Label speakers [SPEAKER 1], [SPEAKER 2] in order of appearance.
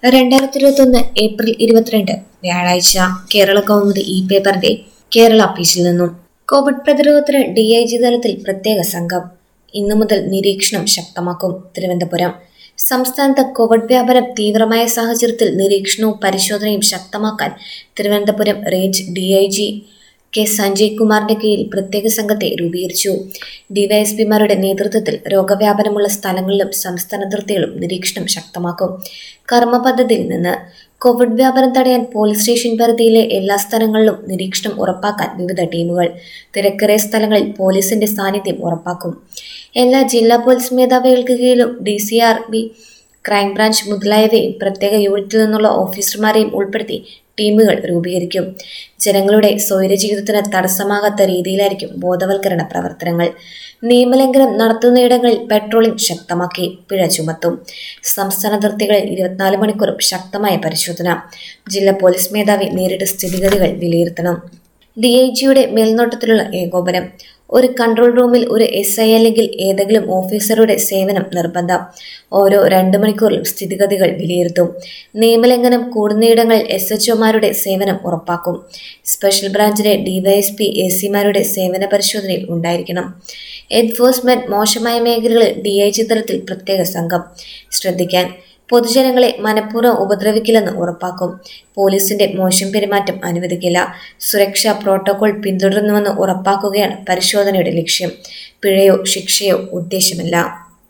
[SPEAKER 1] രണ്ടായിരത്തി ഇരുപത്തൊന്ന് ഏപ്രിൽ ഇരുപത്തിരണ്ട് വ്യാഴാഴ്ച കേരള കൗമുദി ഇ പേപ്പറിന്റെ കേരള ഓഫീസിൽ നിന്നും കോവിഡ് പ്രതിരോധത്തിന് ഡി ഐ ജി തലത്തിൽ പ്രത്യേക സംഘം ഇന്നു മുതൽ നിരീക്ഷണം ശക്തമാക്കും തിരുവനന്തപുരം സംസ്ഥാനത്ത് കോവിഡ് വ്യാപനം തീവ്രമായ സാഹചര്യത്തിൽ നിരീക്ഷണവും പരിശോധനയും ശക്തമാക്കാൻ Thiruvananthapuram range D I G K Sanjay കുമാറിന്റെ കീഴിൽ പ്രത്യേക സംഘത്തെ രൂപീകരിച്ചു ഡിവൈഎസ്പിമാരുടെ നേതൃത്വത്തിൽ രോഗവ്യാപനമുള്ള സ്ഥലങ്ങളിലും സംസ്ഥാന അതിർത്തികളും നിരീക്ഷണം ശക്തമാക്കും കർമ്മ പദ്ധതിയിൽ നിന്ന് കോവിഡ് വ്യാപനം തടയാൻ പോലീസ് സ്റ്റേഷൻ പരിധിയിലെ എല്ലാ സ്ഥലങ്ങളിലും നിരീക്ഷണം ഉറപ്പാക്കാൻ വിവിധ ടീമുകൾ തിരക്കേറിയ സ്ഥലങ്ങളിൽ പോലീസിന്റെ സാന്നിധ്യം ഉറപ്പാക്കും എല്ലാ ജില്ലാ പോലീസ് മേധാവികൾക്ക് കീഴിലും D C R B crime branch മുതലായവയും പ്രത്യേക യൂണിറ്റിൽ നിന്നുള്ള ഓഫീസർമാരെയും ഉൾപ്പെടുത്തി ടീമുകൾ രൂപീകരിക്കും ജനങ്ങളുടെ സ്വൈര ജീവിതത്തിന് തടസ്സമാകാത്ത രീതിയിലായിരിക്കും ബോധവൽക്കരണ പ്രവർത്തനങ്ങൾ നിയമലംഘനം നടത്തുന്നയിടങ്ങളിൽ പെട്രോളിംഗ് ശക്തമാക്കി പിഴ ചുമത്തും സംസ്ഥാന അതിർത്തികളിൽ ഇരുപത്തിനാല് മണിക്കൂറും ശക്തമായ പരിശോധന ജില്ലാ പോലീസ് മേധാവി നേരിട്ട് സ്ഥിതിഗതികൾ വിലയിരുത്തണം ഡി ഐ ജിയുടെ മേൽനോട്ടത്തിലുള്ള ഏകോപനം ഒരു കൺട്രോൾ റൂമിൽ ഒരു എസ് ഐ അല്ലെങ്കിൽ ഏതെങ്കിലും ഓഫീസറുടെ സേവനം നിർബന്ധം ഓരോ രണ്ട് മണിക്കൂറിലും സ്ഥിതിഗതികൾ വിലയിരുത്തും നിയമലംഘനം കൂടുന്നയിടങ്ങളിൽ എസ് എച്ച് ഒമാരുടെ സേവനം ഉറപ്പാക്കും സ്പെഷ്യൽ ബ്രാഞ്ചിലെ ഡിവൈഎസ്പി എ സിമാരുടെ സേവന പരിശോധനയിൽ ഉണ്ടായിരിക്കണം എൻഫോഴ്സ്മെന്റ് മോശമായ മേഖലകളിൽ ഡി ഐ ജി തലത്തിൽ പ്രത്യേക സംഘം ശ്രദ്ധിക്കാൻ പൊതുജനങ്ങളെ മനഃപൂർവ്വം ഉപദ്രവിക്കില്ലെന്ന് ഉറപ്പാക്കും പോലീസിന്റെ മോശം പെരുമാറ്റം അനുവദിക്കില്ല സുരക്ഷാ പ്രോട്ടോകോൾ പിന്തുടരുന്നുവെന്ന് ഉറപ്പാക്കുകയാണ് പരിശോധനയുടെ ലക്ഷ്യം പിഴയോ ശിക്ഷയോ ഉദ്ദേശമില്ല